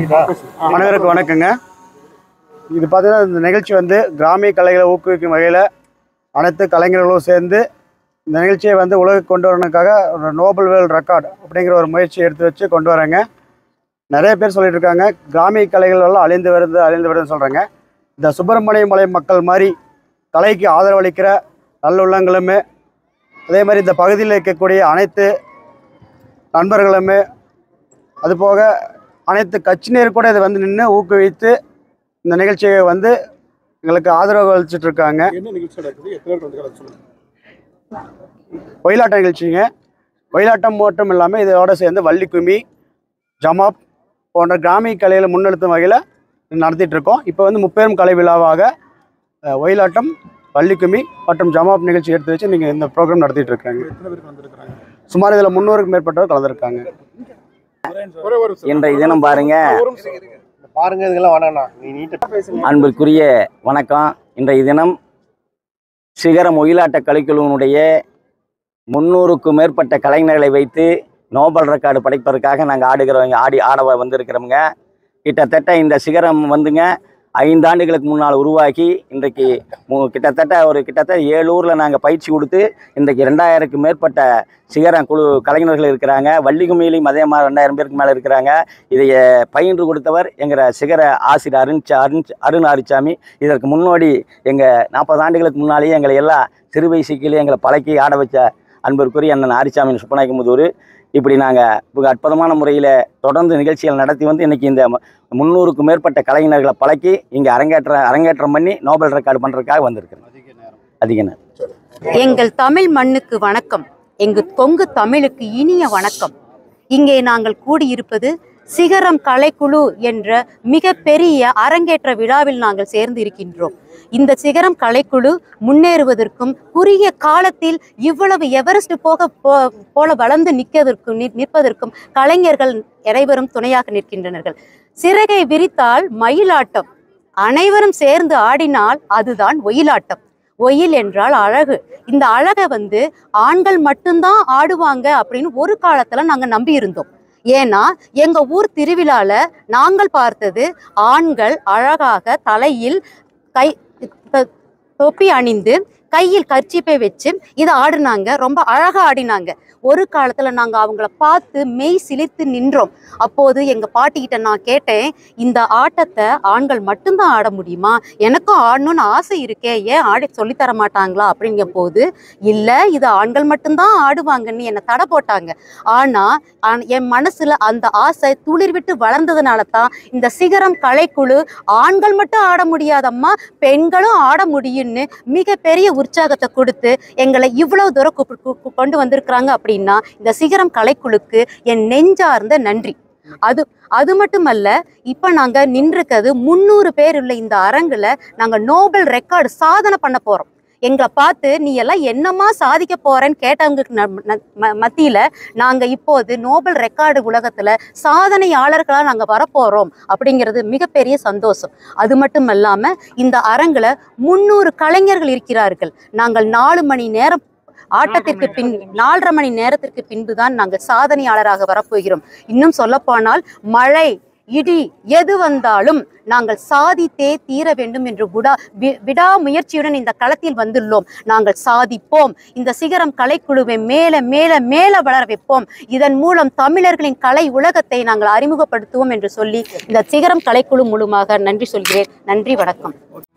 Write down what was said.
அனைவருக்கும் வணக்கங்க இது பார்த்தீங்கன்னா இந்த நிகழ்ச்சி வந்து கிராமிய கலைகளை ஊக்குவிக்கும் வகையில் அனைத்து கலைஞர்களும் சேர்ந்து இந்த நிகழ்ச்சியை வந்து உலகுக்கு கொண்டு வரணுக்காக ஒரு நோபல் வேர்ல்ட் ரெக்கார்ட் அப்படிங்கிற ஒரு முயற்சியை எடுத்து வச்சு கொண்டு வராங்க நிறைய பேர் சொல்லிட்டு இருக்காங்க கிராமிய கலைகள் எல்லாம் அழிந்து வருது அழிந்து வருதுன்னு சொல்கிறாங்க இந்த சுப்பிரமணிய மலை மக்கள் மாதிரி கலைக்கு ஆதரவளிக்கிற நல்லுள்ளங்களுமே அதே மாதிரி இந்த பகுதியில் இருக்கக்கூடிய அனைத்து நண்பர்களுமே அதுபோக அனைத்து கட்சியினர் கூட இதை வந்து நின்று ஊக்குவித்து இந்த நிகழ்ச்சியை வந்து எங்களுக்கு ஆதரவு அளிச்சிட்டு இருக்காங்க என்ன நிகழ்ச்சி நடக்குது எத்தனை பேர் வந்து சொல்லுங்க ஒயிலாட்ட நிகழ்ச்சிங்க ஒயிலாட்டம் மட்டும் இல்லாமல் இதோட சேர்ந்து வள்ளிக்கும்மி ஜமாப் போன்ற கிராமிய கலைகளை முன்னெடுத்தும் வகையில் நடத்திட்டு இருக்கோம் இப்போ வந்து முப்பெரும் கலை விழாவாக அஹ், ஒயிலாட்டம் வள்ளிக்கும்மி மற்றும் ஜமாப் நிகழ்ச்சி எடுத்து வச்சு நீங்கள் இந்த ப்ரோக்ராம் நடத்திட்டு இருக்காங்க எத்தனை பேருக்கு வந்திருக்கிறாங்க சுமார் இதில் முந்நூறுக்கும் மேற்பட்டவர் கலந்துருக்காங்க ஒரே ஒரு நிமிஷம். இன்றைய தினம் பாருங்க ஒரு நிமிஷம். பாருங்க இதெல்லாம் வேணாண்ணா நீ நீட்டா பேசுங்க அன்பிற்குரிய வணக்கம் இன்றைய தினம் சிகரம் ஒயிலாட்ட கலைக்குழுவினுடைய முன்னூறுக்கும் மேற்பட்ட கலைஞர்களை வைத்து நோபல் ரெக்கார்டு படைப்பதற்காக நாங்கள் ஆடுகிறவங்க ஆடி ஆட வந்திருக்கிறோங்க கிட்டத்தட்ட இந்த சிகரம் வந்துங்க ஐந்தாண்டுகளுக்கு முன்னால் உருவாக்கி இன்றைக்கு மு- கிட்டத்தட்ட ஒரு கிட்டத்தட்ட ஏழு ஊரில் நாங்கள் பயிற்சி கொடுத்து இன்றைக்கு ரெண்டாயிரத்துக்கு மேற்பட்ட சிகரம் குழு கலைஞர்கள் இருக்கிறாங்க வள்ளிகுமியிலையும் அதே மாதிரி ரெண்டாயிரம் பேருக்கு மேலே இருக்கிறாங்க இதை அஹ், பயின்று கொடுத்தவர் எங்கள் சிகர ஆசிரியர் அருண் சா- அருண் அருண் ஆரிச்சாமி இதற்கு முன்னோடி எங்கள் நாற்பது ஆண்டுகளுக்கு முன்னாலேயே எங்களை எல்லாம் சிறு வயசுக்கிலே எங்களை பழக்கி ஆட வச்ச அன்பிற்குரிய அண்ணன் ஆரிச்சாமி சுப்பநாயக்கமுதூர் இப்படி நாங்கள் இப்போ அற்புதமான முறையில் தொடர்ந்து நிகழ்ச்சிகள் நடத்தி வந்து இன்றைக்கி இந்த மு- முந்நூறுக்கும் மேற்பட்ட கலைஞர்களை பழக்கி இங்கே அரங்கேற்ற அரங்கேற்றம் பண்ணி நோபல் ரெக்கார்டு பண்ணுறதுக்காக வந்திருக்கிறேன் அதிக நேரம் எங்கள் தமிழ் மண்ணுக்கு வணக்கம் எங்கு கொங்கு தமிழுக்கு இனிய வணக்கம் இங்கே நாங்கள் கூடியிருப்பது சிகரம் கலைக்குழு என்ற மிகப்பெரிய அரங்கேற்ற விழாவில் நாங்கள் சேர்ந்து இருக்கின்றோம் இந்த சிகரம் கலைக்குழு முன்னேறுவதற்கும் குறுகிய காலத்தில் இவ்வளவு எவரெஸ்ட் போக போ- போல வளர்ந்து நிற்கதற்கும் நி- நிற்பதற்கும் கலைஞர்கள் அனைவரும் துணையாக நிற்கின்றனர்கள் சிறகை விரித்தால் மயிலாட்டம் அனைவரும் சேர்ந்து ஆடினால் அதுதான் ஒயிலாட்டம் ஒயில் என்றால் அழகு இந்த அழகை வந்து ஆண்கள் மட்டும்தான் ஆடுவாங்க அப்படின்னு ஒரு காலத்துல நாங்க நம்பி இருந்தோம் ஏன்னா எங்க ஊர் திருவிழால நாங்கள் பார்த்தது ஆண்கள் அழகாக தலையில் கை த- தொப்பி அணிந்து கையில் கர்ச்சிப்பை வச்சு இதை ஆடினாங்க ரொம்ப அழகா ஆடினாங்க ஒரு காலத்துல நாங்க அவங்கள பார்த்து மெய் சிலிர்த்து நின்றோம் அப்போது எங்க பாட்டிக்கிட்ட நான் கேட்டேன் இந்த ஆட்டத்தை ஆண்கள் மட்டும்தான் ஆட முடியுமா எனக்கும் ஆடணும்னு ஆசை இருக்கே ஏன் ஆடி சொல்லித்தர மாட்டாங்களா அப்படிங்கிற போது இல்லை இது ஆண்கள் மட்டும்தான் ஆடுவாங்கன்னு என்னை தடை போட்டாங்க ஆனால் ஆன்- என் மனசுல அந்த ஆசை துளிர் விட்டு வளர்ந்ததுனால தான் இந்த சிகரம் கலைக்குழு ஆண்கள் மட்டும் ஆட முடியாதம்மா பெண்களும் ஆட முடியும்னு மிகப்பெரிய உற்சாகத்தை கொடுத்து எங்களை இவ்வளவு தூரம் கூப்பு- கூ- கூ- கொண்டு வந்திருக்கிறாங்க அப்படின்னா இந்த சிகரம் கலைக்குழுக்கு என் நெஞ்சார்ந்த நன்றி அது அது மட்டுமல்ல இப்ப நாங்க நின்றுக்கிறது முந்நூறு பேர் உள்ள இந்த அரங்குல நாங்க நோபல் ரெக்கார்டு சாதனை பண்ண போறோம் எங்களை பார்த்து நீ எல்லாம் என்னமா சாதிக்க போறேன்னு கேட்டவங்களுக்கு ந- ந- ம- மத்தியில நாங்க இப்போது நோபல் ரெக்கார்டு உலகத்துல சாதனையாளர்களா நாங்க வரப்போறோம் அப்படிங்கிறது மிகப்பெரிய சந்தோஷம் அது மட்டும் இல்லாம இந்த அரங்குல முந்நூறு கலைஞர்கள் இருக்கிறார்கள் நாங்கள் நாலு மணி நேரம் ஆட்டத்திற்கு பின் நாலரை மணி நேரத்திற்கு பின்புதான் நாங்கள் சாதனையாளராக வரப்போகிறோம் இன்னும் சொல்லப்போனால் மழை இடி எது வந்தாலும் நாங்கள் சாதித்தே தீர வேண்டும் என்று விடா வி- விடாமுயற்சியுடன் இந்த களத்தில் வந்துள்ளோம் நாங்கள் சாதிப்போம் இந்த சிகரம் கலைக்குழுவை மேல மேல மேல வளர வைப்போம் இதன் மூலம் தமிழர்களின் கலை உலகத்தை நாங்கள் அறிமுகப்படுத்துவோம் என்று சொல்லி இந்த சிகரம் கலைக்குழு மூலமாக நன்றி சொல்கிறேன் நன்றி வணக்கம்